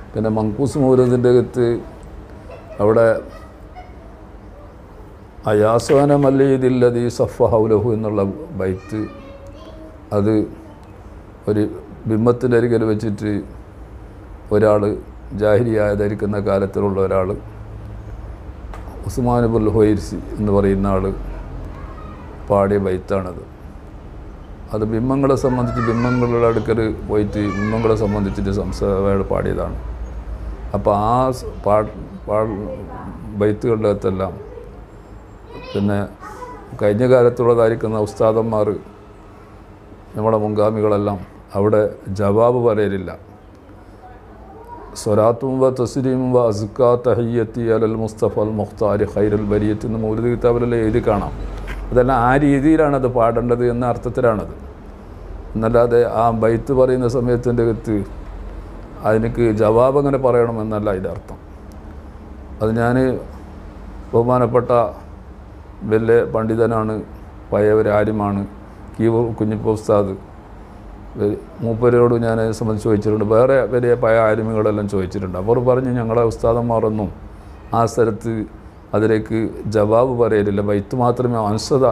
പിന്നെ മങ്കൂസ് മൗരദിൻ്റെ അകത്ത് അവിടെ അയാസ്വാന മല്ലീദില്ലതി സഫ ഹൗലഹു എന്നുള്ള ബൈത്ത് അത് ഒരു ബിംബത്തിൻ്റെ അരികിൽ വെച്ചിട്ട് ഒരാൾ ജാഹിരിയായ ധരിക്കുന്ന കാലത്തിലുള്ള ഒരാൾ ഉസ്മാനുബുൽ ഹൊയ്ർസി എന്ന് പറയുന്ന ആൾ പാടിയ ബൈത്താണത് അത് ബിംബങ്ങളെ സംബന്ധിച്ച് ബിംബങ്ങളുടെ അടുക്കൽ പോയിട്ട് ബിംബങ്ങളെ സംബന്ധിച്ചിട്ട് സംസാര പാടിയതാണ് അപ്പോൾ ആ സ് പാ പാ ബൈത്തുകളുടെ അകത്തെല്ലാം പിന്നെ കഴിഞ്ഞ കാലത്തുള്ളതായിരിക്കുന്ന ഉസ്താദന്മാർ നമ്മുടെ മുൻഗാമികളെല്ലാം അവിടെ ജവാബ് പറയലില്ല സ്വരാത്തും വ തസ്ലീമും വ അസുക്കാ തഹയ്യത്തി അലൽ മുസ്തഫ അൽ മുഖ്താരി ഖൈറുൽ ബരിയത്ത് എന്ന് മൗലൂദ് കിതാബിലെല്ലാം എഴുതി കാണാം അതെല്ലാം ആ രീതിയിലാണ് അത് പാടേണ്ടത് എന്ന അർത്ഥത്തിലാണത് എന്നല്ലാതെ ആ ബൈത്ത് പറയുന്ന സമയത്തിൻ്റെ അകത്ത് അതിനക്ക് ജവാബ് അങ്ങനെ പറയണമെന്നല്ല അതിൻ്റെ അർത്ഥം അത് ഞാൻ ബഹുമാനപ്പെട്ട വലിയ പണ്ഡിതനാണ് പഴയ ഒരു ആര്യമാണ് കീവൂർ കുഞ്ഞിപ്പ ഉസ്താദ് വെ- മൂപ്പരോട് ഞാൻ അതിനെ സംബന്ധിച്ച് ചോദിച്ചിട്ടുണ്ട് വേറെ വലിയ പഴയ ആര്യമികളെല്ലാം ചോദിച്ചിട്ടുണ്ട് അവർ പറഞ്ഞ് ഞങ്ങളെ ഉസ്താദന്മാരൊന്നും ആ സ്ഥലത്ത് അതിലേക്ക് ജവാബ് പറയലില്ല ബൈത്ത് മാത്രമേ അൻസത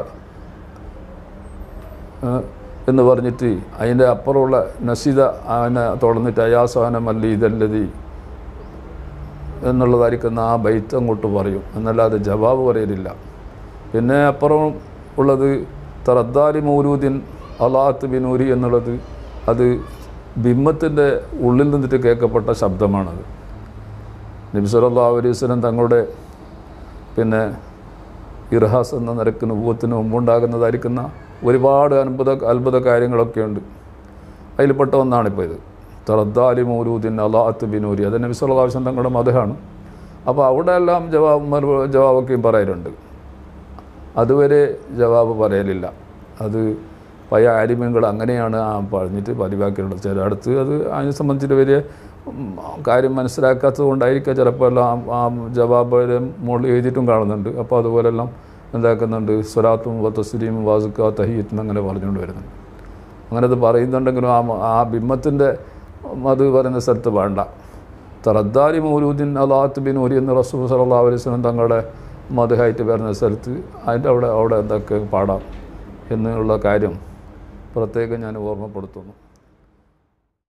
ഏഹ്, എന്ന് പറഞ്ഞിട്ട് അതിൻ്റെ അപ്പുറമുള്ള നസീദ അതിനെ തുടർന്നിട്ട് അയാസാന മല്ലി ഇതല്ലതി എന്നുള്ളതായിരിക്കുന്ന ആ ബൈത്ത് അങ്ങോട്ട് പറയും എന്നല്ലാതെ ജവാബ് പറയലില്ല പിന്നെ അപ്പുറം ഉള്ളത് തറദ്ദാലി മൗലൂദിൻ അലാത്ത് ബിനൂരി എന്നുള്ളത് അത് ബിംബത്തിൻ്റെ ഉള്ളിൽ നിന്നിട്ട് കേൾക്കപ്പെട്ട ശബ്ദമാണത് നബി സല്ലല്ലാഹു അലൈഹി വസല്ലം തങ്ങളുടെ പിന്നെ ഇർഹാസ് എന്ന നിരക്ക് നുപൂവത്തിന് മുമ്പുണ്ടാകുന്നതായിരിക്കുന്ന ഒരുപാട് അത്ഭുത അത്ഭുത കാര്യങ്ങളൊക്കെ ഉണ്ട് അതിൽപ്പെട്ട ഒന്നാണിപ്പോൾ ഇത് തറദ്ദാലി മൗലൂദിൻ അലാത്ത് ബിനൂരി അത് നബി സല്ലല്ലാഹു അലൈഹി വസല്ലം തങ്ങളുടെ മതമാണ് അപ്പോൾ അവിടെ എല്ലാം ജവാബ് മറു- ജവാബൊക്കെയും പറയലുണ്ട് അതുവരെ ജവാബ് പറയലില്ല അത് പഴയ ആരിമ്യങ്ങൾ അങ്ങനെയാണ് ആ പറഞ്ഞിട്ട് പതിവാക്കിയുള്ളത് ചിലയിടത്ത് അത് അതിനെ സംബന്ധിച്ചിട്ട് വലിയ ഉം, കാര്യം മനസ്സിലാക്കാത്തത് കൊണ്ടായിരിക്കാം ചിലപ്പോൾ എല്ലാം ആ ജവാബ് മുകളിൽ എഴുതിയിട്ടും കാണുന്നുണ്ട് അപ്പോൾ അതുപോലെല്ലാം എന്താക്കുന്നുണ്ട് സ്വലാത്തും തസ്ലീമും വാസുക്ക തഹീത്തും അങ്ങനെ പറഞ്ഞുകൊണ്ട് വരുന്നുണ്ട് അങ്ങനെ അത് പറയുന്നുണ്ടെങ്കിലും ആ ആ ബിംബത്തിൻ്റെ അത് പറയുന്ന സ്ഥലത്ത് വേണ്ട തറദ്ദാരി മൗലൂദ്ദീൻ അലാത്ത് ബിൻ ഉരി എന്ന് റസൂൽ സല്ലല്ലാഹു അലൈഹി വസല്ലം തങ്ങളുടെ മധുഹായിട്ട് വരുന്ന സ്ഥലത്ത് അതിൻ്റെ അവിടെ അവിടെ എന്തൊക്കെ പാടാം എന്നുള്ള കാര്യം പ്രത്യേകം ഞാൻ ഓർമ്മപ്പെടുത്തുന്നു